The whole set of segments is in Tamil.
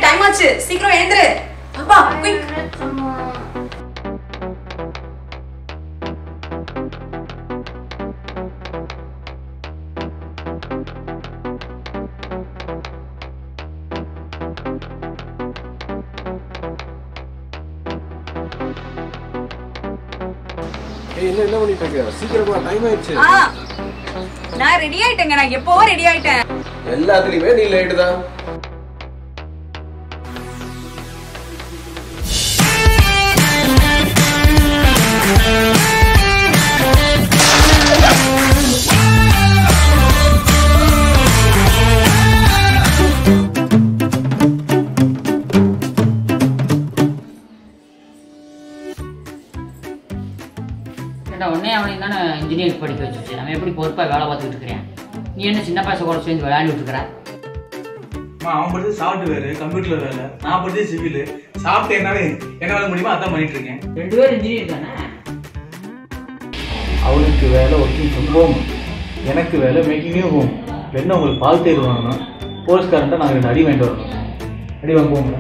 டைம் ஆச்சு சீக்கிரம் எழுந்துரு அப்பா குயிக் ஏய் என்ன என்ன பண்ணிட்டு இருக்க சீக்கிரமா டைம் ஆயிடுச்சு ஆ நான் ரெடி ஆயிட்டேங்க நான் எப்பவோ ரெடி ஆயிட்டேன் எல்லாத்துலயுமே நீ லேட்டு தான் ஏன்டா உடனே அவனையும் தானே இன்ஜினியர் படிக்க வச்சுச்சு நம்ம எப்படி பொறுப்பாக வேலை பார்த்துக்கிட்டு இருக்கிறேன் நீ என்ன சின்ன பைசா கூட சேர்ந்து விளையாண்டுட்டு இருக்கிற அம்மா, அவன் படிச்சது சாஃப்ட்வேர் கம்ப்யூட்டர்ல வேலை நான் படிச்சது சிவில் சாப்பிட்டு என்னால என்ன வேலை முடியுமோ அதான் பண்ணிட்டு இருக்கேன் ரெண்டு பேரும் இன்ஜினியர் தானே அவளுக்கு வேலை ஒர்க்கிங் ஃப்ரம் ஹோம் எனக்கு வேலை மேக்கிங்கே ஹோம் என்ன உங்களுக்கு பால் தேர்வு வாங்கணும் போலீஸ்காரன்ட்ட நாங்கள் ரெண்டு அடி வாங்கிட்டு வரணும் அடி வாங்க போங்க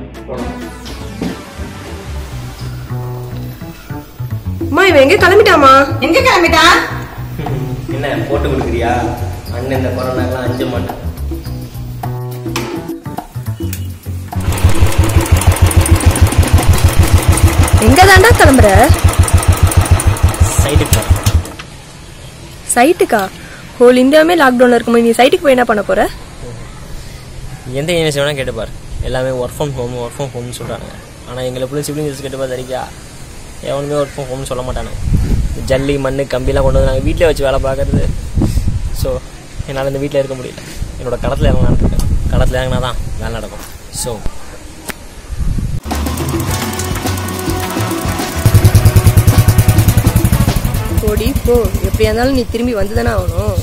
அம்மா இவன் எங்க கிளம்பிட்டாமா எங்க கிளம்பிட்டா என்ன போட்டு கொடுக்குறியா அண்ணன் இந்த கொரோனாக்கெல்லாம் அஞ்ச மாட்டேன் எங்க தாண்டா கிளம்புற சைடுக்கு சைட்டுக்கா ஹோல் இந்தியாவுமே லாக்டவுன்ல இருக்கும்போது நீ சைட்டுக்கு போய் என்ன பண்ண போற எந்த யூனிவர்சிட்டி வேணால் கேட்டுப்பார் எல்லாமே work from home work from ஹோம்னு சொல்கிறாங்க ஆனால் எங்களை பிள்ளை சிவிலிங் கேட்டுப்பா தெரியா எவனுமே ஒர்க் ஃப்ரம் ஹோம்னு சொல்ல மாட்டானுங்க ஜல்லி மண் கம்பிலாம் கொண்டு வந்து நாங்கள் வீட்டில் வச்சு வேலை பார்க்கறது ஸோ என்னால் இந்த வீட்டில் இருக்க முடியல என்னோட களத்தில் இறங்கலான்னு இருக்கேன் களத்தில் இறங்கினா தான் வேலை நடக்கும் ஸோ போடி போ எப்படியா இருந்தாலும் நீ திரும்பி வந்து தானே ஆகணும்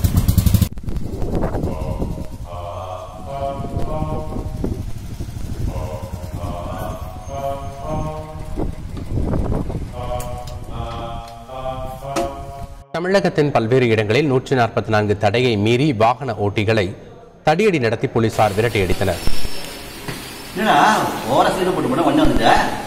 தமிழகத்தின் பல்வேறு இடங்களில் நூற்றி நாற்பத்தி நான்கு தடையை மீறி வாகன ஓட்டிகளை தடியடி நடத்தி போலீசார் விரட்டியடித்தனர் என்னடா ஓர சீடு போட்டு போட வண்டி வந்துட்ட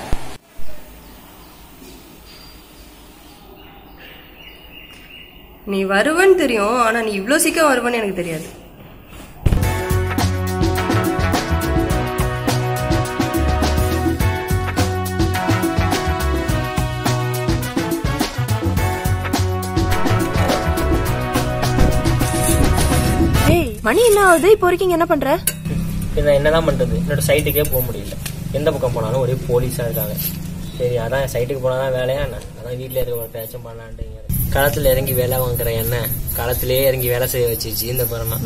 நீ வருவன்னு தெரியும் ஆனா நீ இவ்ளோ சீக்கிரம் வருவன்னு எனக்கு தெரியாது ஏய் மணி என்ன ஆகுது இப்போ வரைக்கும் இங்க என்ன பண்ற பின்ன என்னதான் பண்ணுறது என்னோட சைட்டுக்கே போக முடியல எந்த பக்கம் போனாலும் ஒரே போலீஸாக இருக்காங்க சரி அதான் சைட்டுக்கு போனால் தான் வேலையா என்ன அதான் வீட்டில் இருக்க ஒரு பேச்சும் பண்ணலான்ட்டு களத்தில் இறங்கி வேலை வாங்குற என்ன களத்திலே இறங்கி வேலை செய்ய வச்சிச்சு இந்த பரமா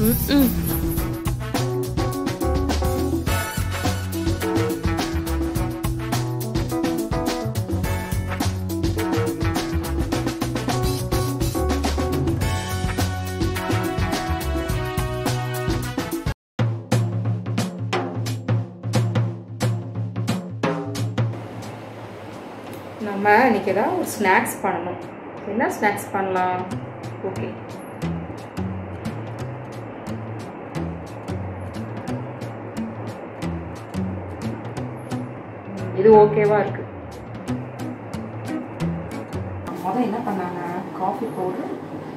நம்ம இன்னைக்கு ஏதாவது ஒரு ஸ்நாக்ஸ் பண்ணணும் என்ன ஸ்நாக்ஸ் பண்ணலாம் ஓகே இது ஓகேவா இருக்கு முதல் என்ன பண்ணாங்க காஃபி பவுடர்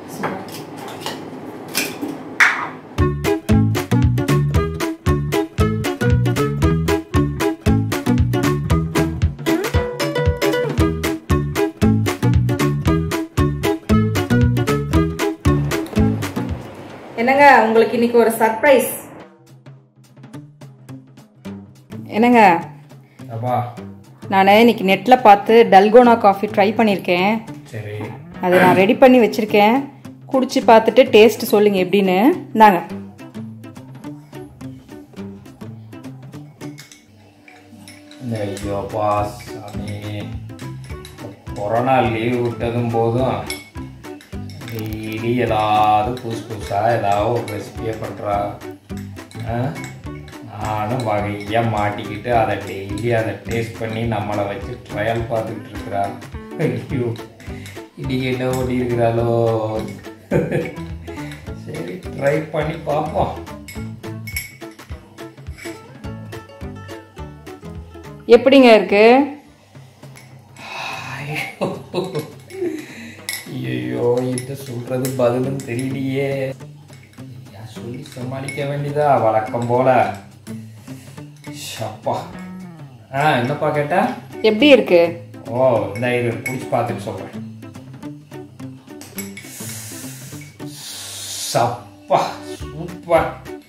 என்னங்க உங்களுக்கு இன்னைக்கு ஒரு சர்ப்ரைஸ் என்னங்க அப்பா நான் இன்னைக்கு நெட்டில் பார்த்து டல்கோனா காஃபி ட்ரை பண்ணியிருக்கேன் சரி அதை நான் ரெடி பண்ணி வச்சுருக்கேன் குடிச்சு பார்த்துட்டு டேஸ்ட் சொல்லுங்க எப்படின்னு இந்தாங்க ஐயோப்பா சாமி கொரோனா லீவ் விட்டதும் போதும் டெய்லி ஏதாவது புதுசு புதுசாக ஏதாவது ஒரு ரெசிபியை பண்ணுறா நானும் வகையாக மாட்டிக்கிட்டு அதை டெய்லி அதை டேஸ்ட் பண்ணி நம்மளை வச்சு ட்ரையல் பார்த்துக்கிட்டு இருக்கிறா ஐயோ இன்னைக்கு என்ன ஓடி இருக்கிறாளோ சரி ட்ரை பண்ணி பார்ப்போம் எப்படிங்க இருக்கு ஐயோ இது சொல்றது பதிலும் தெரியலையே ஏன் சொல்லி சமாளிக்க வேண்டியதா வழக்கம் போல ஷப்பா ஆ என்னப்பா கேட்டா எப்படி இருக்கு ஓ இந்த இரு குடிச்சு பார்த்துட்டு சொல்றேன் சப்பா சூப்பர்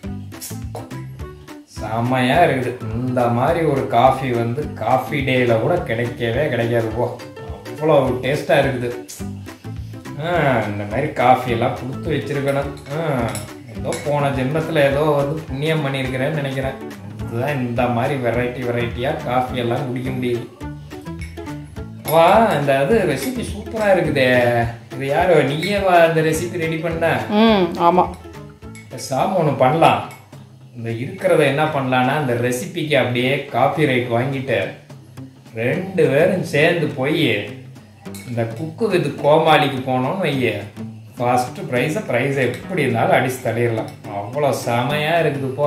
செம்மையா இருக்குது இந்த மாதிரி ஒரு காஃபி வந்து காஃபி டேல கூட கிடைக்கவே கிடைக்காது போ அவ்வளோ டேஸ்டா இருக்குது ஆ, இந்த மாதிரி காஃபி எல்லாம் கொடுத்து வச்சிருக்கணும் ஆ, ஏதோ போன ஜென்மத்தில் ஏதோ வந்து புண்ணியம் பண்ணியிருக்கிறேன்னு நினைக்கிறேன் இதுதான் இந்த மாதிரி வெரைட்டி வெரைட்டியாக காஃபி எல்லாம் குடிக்க முடியுது வா இந்த இது ரெசிபி சூப்பரா இருக்குதே இது யாரு நீயே வா இந்த ரெசிபி ரெடி பண்ண ம் ஆமாம் சாம ஒன்று பண்ணலாம் இந்த இருக்கிறத என்ன பண்ணலான்னா இந்த ரெசிபிக்கு அப்படியே காப்பி ரைட் வாங்கிட்டு ரெண்டு பேரும் சேர்ந்து போய் இந்த குக்கு வித் கோமாளிக்கு போனோம்னு வைய ஃபர்ஸ்ட் ப்ரைஸை ப்ரைஸை எப்படி இருந்தாலும் அடிச்சு தள்ளிடலாம் அவ்வளோ செமையாக இருக்குது போ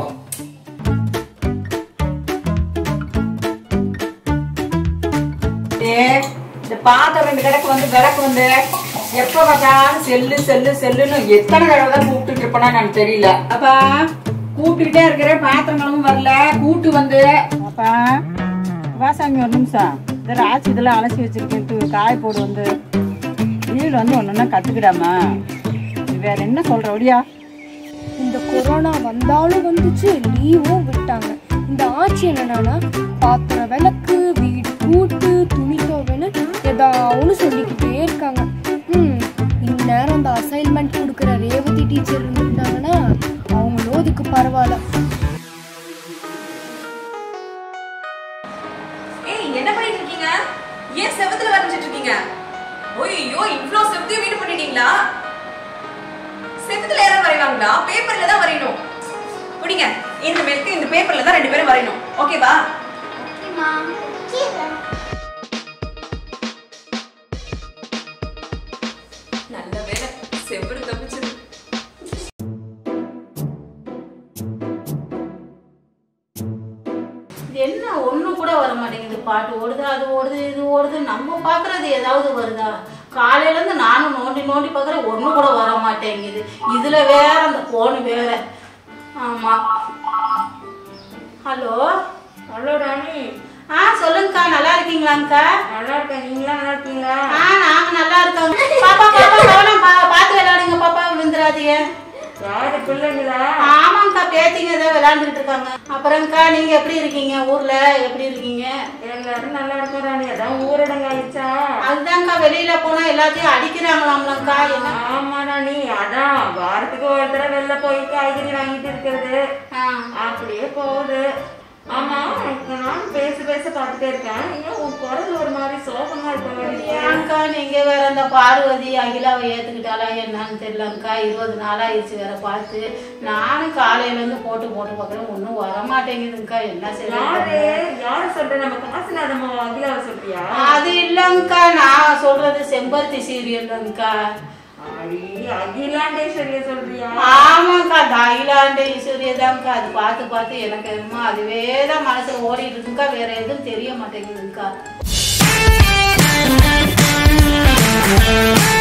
ஏ, இந்த பாத்திரம் ரெண்டு கிடக்கு வந்து விளக்கு வந்து எப்ப பார்த்தாலும் செல்லு செல்லு செல்லுன்னு எத்தனை தடவை தான் கூப்பிட்டு இருப்பேனா எனக்கு தெரியல அப்பா கூப்பிட்டுக்கிட்டே இருக்கிறேன் பாத்திரங்களும் வரல கூட்டு வந்து அப்பா வாசாமி ஒரு நிமிஷம் இதில் ஆச்சி இதெல்லாம் அலசி வச்சிருக்கேன் தூ காய போடு வந்து வீடு வந்து ஒன்று ஒன்றா கற்றுக்கிடாமா வேற என்ன சொல்கிற ஒடியா இந்த கொரோனா வந்தாலும் வந்துச்சு லீவும் விட்டாங்க இந்த ஆட்சி என்னன்னா பாத்திர விளக்கு வீடு கூட்டு துணி துவைன்னு ஏதாவது சொல்லிக்கிட்டே இருக்காங்க ம் இந்நேரம் அந்த அசைன்மெண்ட் கொடுக்குற ரேவதி டீச்சர் இருந்திருந்தாங்கன்னா அவங்களும் அதுக்கு பரவாயில்ல ஏய் என்ன பண்ணிட்டு இருக்கீங்க ஏன் செவத்துல வரைஞ்சிட்டு இருக்கீங்க ஐயோ இவ்ளோ செவத்தையும் வீடு பண்ணிட்டீங்களா செவத்துல யாரும் வரைவாங்களா பேப்பர்ல தான் வரையணும் புடிங்க இந்த மேற்கு இந்த பேப்பர்ல தான் ரெண்டு பேரும் வரையணும் ஓகேவா நல்ல வேலை செவ்வறு தப்பிச்சது இது என்ன ஒண்ணு கூட வர மாட்டேங்குது பாட்டு ஓடுது அது ஓடுது இது ஓடுது நம்ம பாக்குறது ஏதாவது வருதா காலையில இருந்து நானும் நோண்டி நோண்டி பாக்குறேன் ஒண்ணு கூட வர மாட்டேங்குது இதுல வேற அந்த போன் வேற ஆமா ஹலோ ஹலோ ராணி ஆ சொல்லுங்கக்கா நல்லா இருக்கீங்களாங்கக்கா நல்லா இருக்கேன் நீங்களா நல்லா இருக்கீங்களா ஆ நாங்க நல்லா இருக்கோம் பாப்பா பாப்பா கவனம் பா- பார்த்து விளையாடுங்க பாப்பா விழுந்துடாதீங்க யாரு பிள்ளைங்களா ஆமாங்கக்கா பேத்திங்க ஏதோ விளையாண்டுட்டு இருக்காங்க அப்புறம்க்கா நீங்க எப்படி இருக்கீங்க ஊர்ல எப்படி இருக்கீங்க எல்லாரும் நல்லா இருக்கிறாங்க அதான் ஊரடங்கு ஆயிடுச்சா அதுதான்க்கா வெளியில போனா எல்லாத்தையும் அடிக்கிறாங்களாம்லக்கா என்ன ஆமாடா நீ அதான் வாரத்துக்கு ஒரு தடவை வெளில போய் காய்கறி வாங்கிட்டு இருக்கிறது அப்படியே போகுது ஆமா நான் பேச பேச பார்த்துட்டே இருக்கேன் ஏன் உன் குரல் ஒரு மாதிரி சோகமா இருக்க ஏன்க்கா நீங்க வேற அந்த பார்வதி அகிலாவை ஏத்துக்கிட்டாலா என்னன்னு தெரியலங்கக்கா இருபது நாள் ஆயிடுச்சு வேற பார்த்து நானும் காலையில இருந்து போட்டு போட்டு பார்க்குறேன் ஒன்றும் வர மாட்டேங்குதுங்கக்கா என்ன செய்ய யாரு சொல்ற நம்ம காசுநாதம் அகிலாவை சொல்றியா அது இல்லங்கக்கா நான் சொல்றது செம்பருத்தி சீரியல்ங்கக்கா அகிலாண்டேஸ்வரிய சொல்றியா ஆமாக்கா அந்த அகிலாண்ட ஈஸ்வரிய தான்க்கா அது பார்த்து பார்த்து எனக்கு என்னமோ அதுவே தான் மனசுல ஓடிட்டு இருக்குங்கக்கா வேற எதுவும் தெரிய மாட்டேங்குதுங்கக்கா